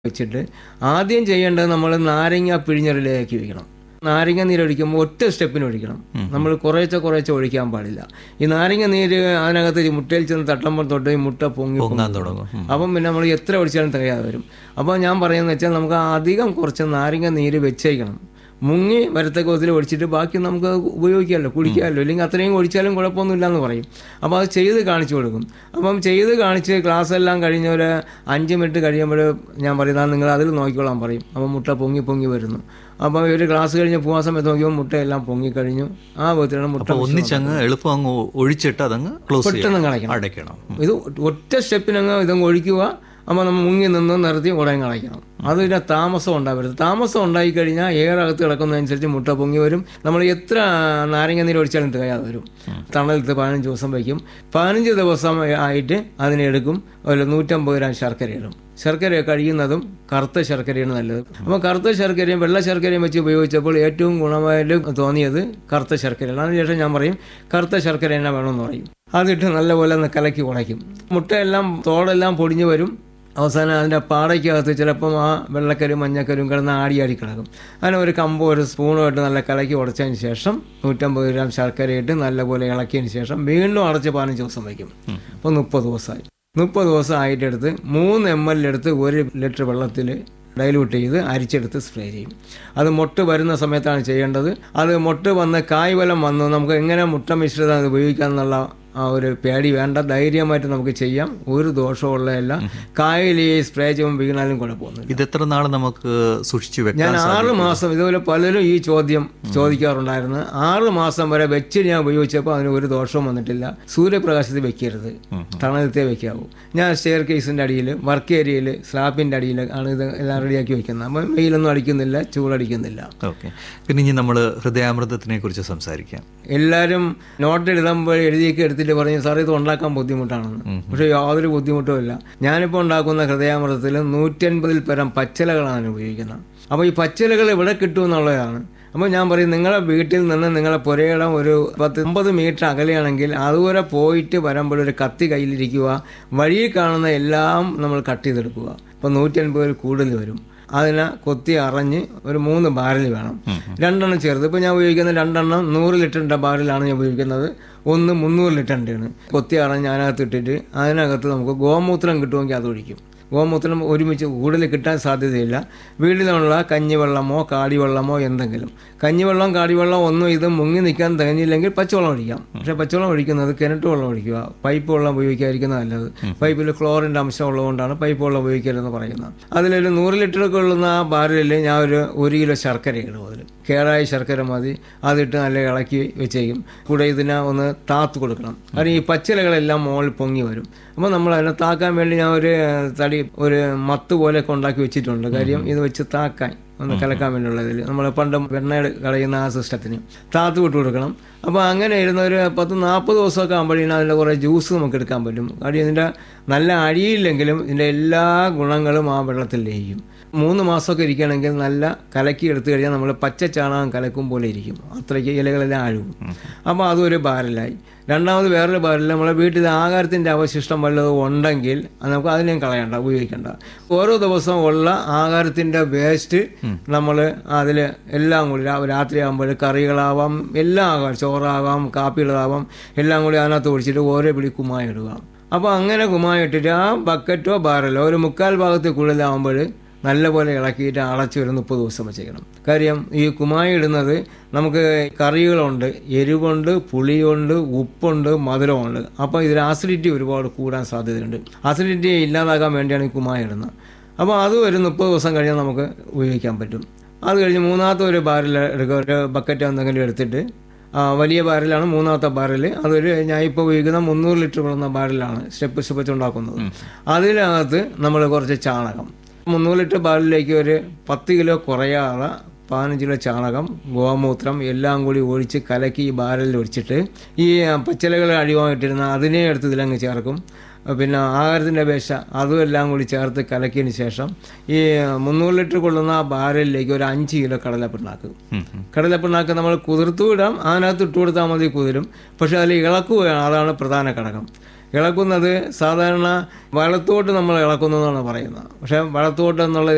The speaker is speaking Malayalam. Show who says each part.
Speaker 1: വെച്ചിട്ട് ആദ്യം ചെയ്യേണ്ടത് നമ്മൾ നാരങ്ങ പിഴിഞ്ഞൊരിലേക്ക് ഒഴിക്കണം നാരങ്ങ നീര് ഒഴിക്കുമ്പോൾ ഒറ്റ സ്റ്റെപ്പിന് ഒഴിക്കണം നമ്മൾ കുറേശ്ശെ കുറേശ്ശെ ഒഴിക്കാൻ പാടില്ല ഈ നാരങ്ങ നീര് അതിനകത്ത് ഈ മുട്ടയിൽ ചെന്ന് തട്ടുമ്പോൾ തൊട്ട് ഈ മുട്ട പൊങ്ങി
Speaker 2: പൊങ്ങാൻ
Speaker 1: പൊങ്ങി
Speaker 2: തുടങ്ങും ഉം.
Speaker 1: അപ്പം പിന്നെ നമ്മൾ എത്ര ഒഴിച്ചാലും തികയാതെ വരും അപ്പോൾ ഞാൻ പറയുന്നത് വെച്ചാൽ നമുക്ക് അധികം കുറച്ച് നാരങ്ങ നീര് വെച്ചേക്കണം മുങ്ങി വരത്തക്ക വിധത്തിൽ ഒഴിച്ചിട്ട് ബാക്കി നമുക്ക് ഉപയോഗിക്കാമല്ലോ കുടിക്കാമല്ലോ ഇല്ലെങ്കിൽ അത്രയും ഒഴിച്ചാലും കുഴപ്പമൊന്നുമില്ല എന്ന് പറയും അപ്പോൾ അത് ചെയ്ത് കാണിച്ചു കൊടുക്കും അപ്പം ചെയ്ത് കാണിച്ച് ക്ലാസ് എല്ലാം കഴിഞ്ഞ ഒരു അഞ്ച് മിനിറ്റ് കഴിയുമ്പോൾ ഞാൻ പറയുന്നത് നിങ്ങൾ അതിൽ നോക്കിക്കോളാൻ പറയും അപ്പോൾ മുട്ട പൊങ്ങി പൊങ്ങി വരുന്നു അപ്പോൾ ഇവർ ക്ലാസ് കഴിഞ്ഞ് പോകാൻ സമയത്ത് നോക്കിയപ്പോൾ മുട്ടയെല്ലാം പൊങ്ങിക്കഴിഞ്ഞു ആ വിധത്തിലാണ് മുട്ട
Speaker 2: അപ്പൊ ഒന്നിച്ചങ്ങ് എളുപ്പം അങ്ങ് ഒഴിച്ചിട്ട് അതങ്ങ് ക്ലോസ്
Speaker 1: പെട്ടെന്ന് കളയ്ക്കണം
Speaker 2: അടയ്ക്കണം
Speaker 1: ഇത് ഒറ്റ സ്റ്റെപ്പിനങ്ങ് ഇതങ്ങ് ഒഴിക്കുക അപ്പോൾ നമ്മൾ മുങ്ങി നിന്ന് നിർത്തി ഉടനെ കളയ്ക്കണം അതിന് താമസം ഉണ്ടാവരുത് താമസം ഉണ്ടായി കഴിഞ്ഞാൽ ഏറകത്ത് കിടക്കുന്നതനുസരിച്ച് മുട്ട പൊങ്ങി വരും നമ്മൾ എത്ര നാരങ്ങ നീര് ഒഴിച്ചാലും തികയാതെ വരും തണലത്ത് പതിനഞ്ച് ദിവസം വയ്ക്കും പതിനഞ്ച് ദിവസം ആയിട്ട് അതിനെടുക്കും ഒരു നൂറ്റമ്പത് ഗ്രാം ശർക്കര ഇടും ശർക്കര കഴിയുന്നതും കറുത്ത ശർക്കരയാണ് നല്ലത് അപ്പോൾ കറുത്ത ശർക്കരയും വെള്ള ശർക്കരയും വെച്ച് ഉപയോഗിച്ചപ്പോൾ ഏറ്റവും ഗുണമായിട്ട് തോന്നിയത് കറുത്ത ശർക്കരയാണ് അതിനുശേഷം ഞാൻ പറയും കറുത്ത ശർക്കര തന്നെ വേണമെന്ന് പറയും അതിട്ട് നല്ലപോലെ ഒന്ന് കലക്കി കുളയ്ക്കും മുട്ടയെല്ലാം തോടെല്ലാം പൊടിഞ്ഞു വരും അവസാനം അതിൻ്റെ പാടയ്ക്കകത്ത് ചിലപ്പം ആ വെള്ളക്കരും മഞ്ഞക്കരും കിടന്ന് ആടി ആടി കിടക്കും അങ്ങനെ ഒരു കമ്പോ ഒരു സ്പൂണോ ഇട്ട് നല്ല കലക്കി ഉടച്ചതിന് ശേഷം നൂറ്റമ്പത് ഗ്രാം ശർക്കര ഇട്ട് നല്ലപോലെ ഇളക്കിയതിന് ശേഷം വീണ്ടും അടച്ച് പതിനഞ്ച് ദിവസം വയ്ക്കും അപ്പോൾ മുപ്പത് ദിവസമായി മുപ്പത് ദിവസം ആയിട്ടെടുത്ത് മൂന്ന് എം എൽ എടുത്ത് ഒരു ലിറ്റർ വെള്ളത്തിൽ ഡൈലൂട്ട് ചെയ്ത് അരിച്ചെടുത്ത് സ്പ്രേ ചെയ്യും അത് മൊട്ട് വരുന്ന സമയത്താണ് ചെയ്യേണ്ടത് അത് മൊട്ട് വന്ന് കായ് ബലം വന്നു നമുക്ക് എങ്ങനെ മുട്ട മിശ്രിതം അത് ഉപയോഗിക്കാമെന്നുള്ള ആ ഒരു പേടി വേണ്ട ധൈര്യമായിട്ട് നമുക്ക് ചെയ്യാം ഒരു ദോഷമുള്ളതല്ല കായൽ ഈ സ്പ്രേ ചെയ്യുമ്പോൾ വീണാലും കുഴപ്പമൊന്നുമില്ല
Speaker 2: ഇത് എത്ര നാൾ നമുക്ക് സൂക്ഷിച്ചു വെക്കാം
Speaker 1: ഞാൻ ആറ് മാസം ഇതുപോലെ പലരും ഈ ചോദ്യം ചോദിക്കാറുണ്ടായിരുന്നു ആറ് മാസം വരെ വെച്ച് ഞാൻ ഉപയോഗിച്ചപ്പോൾ അതിന് ഒരു ദോഷവും വന്നിട്ടില്ല സൂര്യപ്രകാശത്തിൽ വെക്കരുത് തണലത്തെ വെക്കാവൂ ഞാൻ സ്റ്റെയർ കേസിൻ്റെ അടിയിൽ വർക്ക് ഏരിയയിൽ സ്ലാബിൻ്റെ അടിയിൽ ആണ് ഇത് എല്ലാം റെഡിയാക്കി വെക്കുന്നത് അപ്പം വെയിലൊന്നും അടിക്കുന്നില്ല ചൂടടിക്കുന്നില്ല
Speaker 2: ഓക്കെ പിന്നെ ഇനി നമ്മൾ ഹൃദയാമൃതത്തിനെ കുറിച്ച് സംസാരിക്കാം
Speaker 1: എല്ലാവരും നോട്ട് എഴുതുമ്പോൾ എഴുതിയൊക്കെ എടുത്തിട്ട് പറഞ്ഞു സാർ ഇത് ഉണ്ടാക്കാൻ ബുദ്ധിമുട്ടാണെന്ന് പക്ഷേ യാതൊരു ബുദ്ധിമുട്ടും ഇല്ല ഞാനിപ്പോൾ ഉണ്ടാക്കുന്ന ഹൃദയാമൃതത്തിൽ നൂറ്റൻപതിൽ പരം പച്ചിലകളാണ് ഉപയോഗിക്കുന്നത് അപ്പോൾ ഈ പച്ചിലകൾ ഇവിടെ കിട്ടുമെന്നുള്ളതാണ് അപ്പോൾ ഞാൻ പറയും നിങ്ങളെ വീട്ടിൽ നിന്ന് നിങ്ങളെ പുരയിടം ഒരു പത്ത് അമ്പത് മീറ്റർ അകലെയാണെങ്കിൽ അതുവരെ പോയിട്ട് വരുമ്പോൾ ഒരു കത്തി കയ്യിലിരിക്കുക വഴിയിൽ കാണുന്ന എല്ലാം നമ്മൾ കട്ട് ചെയ്തെടുക്കുക അപ്പോൾ നൂറ്റി അൻപതിൽ കൂടുതൽ വരും അതിനെ കൊത്തി അറഞ്ഞ് ഒരു മൂന്ന് ബാരൽ വേണം രണ്ടെണ്ണം ചേർത്ത് ഇപ്പോൾ ഞാൻ ഉപയോഗിക്കുന്ന രണ്ടെണ്ണം നൂറ് ലിറ്ററിൻ്റെ ബാരലാണ് ഞാൻ ഉപയോഗിക്കുന്നത് ഒന്ന് മുന്നൂറ് ലിറ്ററിൻ്റെയാണ് കൊത്തി അറഞ്ഞ് അതിനകത്ത് ഇട്ടിട്ട് അതിനകത്ത് നമുക്ക് ഗോമൂത്രം കിട്ടുമെങ്കിൽ അത് ഒഴിക്കും ഗോമൂത്രം ഒരുമിച്ച് കൂടുതൽ കിട്ടാൻ സാധ്യതയില്ല വീട്ടിലുള്ള കഞ്ഞിവെള്ളമോ കാടിവെള്ളമോ എന്തെങ്കിലും കഞ്ഞിവെള്ളം കാടിവെള്ളം ഒന്നും ഇത് മുങ്ങി നിൽക്കാൻ തികഞ്ഞില്ലെങ്കിൽ പച്ചവെള്ളം ഒഴിക്കാം പക്ഷേ പച്ചവെള്ളം ഒഴിക്കുന്നത് കിണറ്റ് വെള്ളം ഒഴിക്കുക പൈപ്പ് വെള്ളം ഉപയോഗിക്കാതിരിക്കുന്നത് നല്ലത് പൈപ്പിൽ ക്ലോറിൻ്റെ അംശം ഉള്ളതുകൊണ്ടാണ് പൈപ്പ് വെള്ളം ഉപയോഗിക്കരുതെന്ന് പറയുന്നത് അതിലൊരു നൂറ് ലിറ്റർ കൊള്ളുന്ന ആ ബാരലിൽ ഞാൻ ഒരു ഒരു കിലോ ശർക്കര ഇടും അതിൽ കേടായ ശർക്കര മതി അതിട്ട് നല്ല ഇളക്കി വെച്ചേക്കും കൂടെ ഇതിനെ ഒന്ന് താത്ത് കൊടുക്കണം കാരണം ഈ പച്ചിലകളെല്ലാം മുകളിൽ പൊങ്ങി വരും അപ്പോൾ നമ്മൾ അതിനെ താക്കാൻ വേണ്ടി ഞാൻ ഒരു തടി ഒരു മത്ത് പോലെയൊക്കെ ഉണ്ടാക്കി വെച്ചിട്ടുണ്ട് കാര്യം ഇത് വെച്ച് താക്കാൻ ഒന്ന് കലക്കാൻ വേണ്ടിയുള്ളതിൽ നമ്മൾ പണ്ട് വെണ്ണ കളയുന്ന ആ സിസ്റ്റത്തിന് താത്ത് വിട്ട് കൊടുക്കണം അപ്പോൾ അങ്ങനെ ഇരുന്ന ഒരു പത്ത് നാൽപ്പത് ദിവസമൊക്കെ ആകുമ്പോഴേക്കും അതിൻ്റെ കുറേ ജ്യൂസ് നമുക്ക് എടുക്കാൻ പറ്റും കാര്യം ഇതിൻ്റെ നല്ല അഴിയില്ലെങ്കിലും ഇതിൻ്റെ എല്ലാ ഗുണങ്ങളും ആ വെള്ളത്തിൽ ലയിക്കും മൂന്ന് മാസമൊക്കെ ഇരിക്കുകയാണെങ്കിൽ നല്ല കലക്കി എടുത്തു കഴിഞ്ഞാൽ നമ്മൾ പച്ച ചാണകം കലക്കും പോലെ ഇരിക്കും അത്രയ്ക്ക് ഇലകളെല്ലാം അഴുകും അപ്പോൾ അതൊരു ബാരലായി രണ്ടാമത് വേറൊരു ബാരൽ നമ്മളെ വീട്ടിൽ ആഹാരത്തിൻ്റെ അവശിഷ്ടം വല്ലതും ഉണ്ടെങ്കിൽ അത് നമുക്ക് അതിനെയും കളയണ്ട ഉപയോഗിക്കണ്ട ഓരോ ദിവസവും ഉള്ള ആഹാരത്തിൻ്റെ വേസ്റ്റ് നമ്മൾ അതിൽ എല്ലാം കൂടി രാ- രാത്രിയാകുമ്പോൾ കറികളാവാം എല്ലാം ആകാം ചോറാകാം കാപ്പികളാവാം എല്ലാം കൂടി അതിനകത്ത് ഒഴിച്ചിട്ട് ഓരോ പിടി കുമ്മായി ഇടുക അപ്പോൾ അങ്ങനെ കുമ്മായി ഇട്ടിട്ട് ആ ബക്കറ്റോ ബാരലോ ഒരു മുക്കാൽ ഭാഗത്തിൽ കൂടുതലാകുമ്പോൾ നല്ലപോലെ ഇളക്കിയിട്ട് അടച്ച് ഒരു മുപ്പത് ദിവസം വെച്ചേക്കണം കാര്യം ഈ കുമ്മായി ഇടുന്നത് നമുക്ക് കറികളുണ്ട് എരിവുണ്ട് പുളിയുണ്ട് ഉപ്പുണ്ട് മധുരമുണ്ട് അപ്പോൾ ഇതിൽ ആസിഡിറ്റി ഒരുപാട് കൂടാൻ സാധ്യതയുണ്ട് ആസിഡിറ്റി ഇല്ലാതാക്കാൻ വേണ്ടിയാണ് ഈ കുമ്മായി ഇടുന്നത് അപ്പോൾ അത് ഒരു മുപ്പത് ദിവസം കഴിഞ്ഞാൽ നമുക്ക് ഉപയോഗിക്കാൻ പറ്റും അത് കഴിഞ്ഞ് മൂന്നാമത്തെ ഒരു ബാരൽ എടുക്കുക ഒരു ബക്കറ്റ് എന്തെങ്കിലും എടുത്തിട്ട് ആ, വലിയ ബാരലാണ് മൂന്നാമത്തെ ബാരൽ അതൊരു ഞാൻ ഇപ്പോൾ ഉപയോഗിക്കുന്ന മുന്നൂറ് ലിറ്റർ കൊള്ളുന്ന ബാരലാണ് സ്റ്റെപ്പ് സ്റ്റെപ്പ് വെച്ച് ഉണ്ടാക്കുന്നത് അതിനകത്ത് നമ്മൾ കുറച്ച് ചാണകം മുന്നൂറ് ലിറ്റർ ബാരലിലേക്ക് ഒരു പത്ത് കിലോ കുറയാതെ പതിനഞ്ച് കിലോ ചാണകം ഗോമൂത്രം എല്ലാം കൂടി ഒഴിച്ച് കലക്കി ഈ ബാരലിൽ ഒഴിച്ചിട്ട് ഈ പച്ചിലകൾ അടിവായിട്ടിരുന്ന അതിനെ എടുത്ത് ഇതിലങ്ങ് ചേർക്കും പിന്നെ ആഹാരത്തിൻ്റെ വേഷ അതും എല്ലാം കൂടി ചേർത്ത് കലക്കിയതിന് ശേഷം ഈ മുന്നൂറ് ലിറ്റർ കൊള്ളുന്ന ആ ബാരലിലേക്ക് ഒരു അഞ്ച് കിലോ കടലപ്പിണ്ണാക്ക് കടലപ്പിണ്ണാക്ക് നമ്മൾ കുതിർത്തു വിടാം അതിനകത്ത് ഇട്ട് കൊടുത്താൽ മതി കുതിരും പക്ഷെ അതിൽ ഇളക്കുകയാണ് അതാണ് പ്രധാന ഘടകം ഇളക്കുന്നത് സാധാരണ വലത്തോട്ട് നമ്മൾ ഇളക്കുന്നു എന്നാണ് പറയുന്നത് പക്ഷേ വലത്തോട്ട് എന്നുള്ള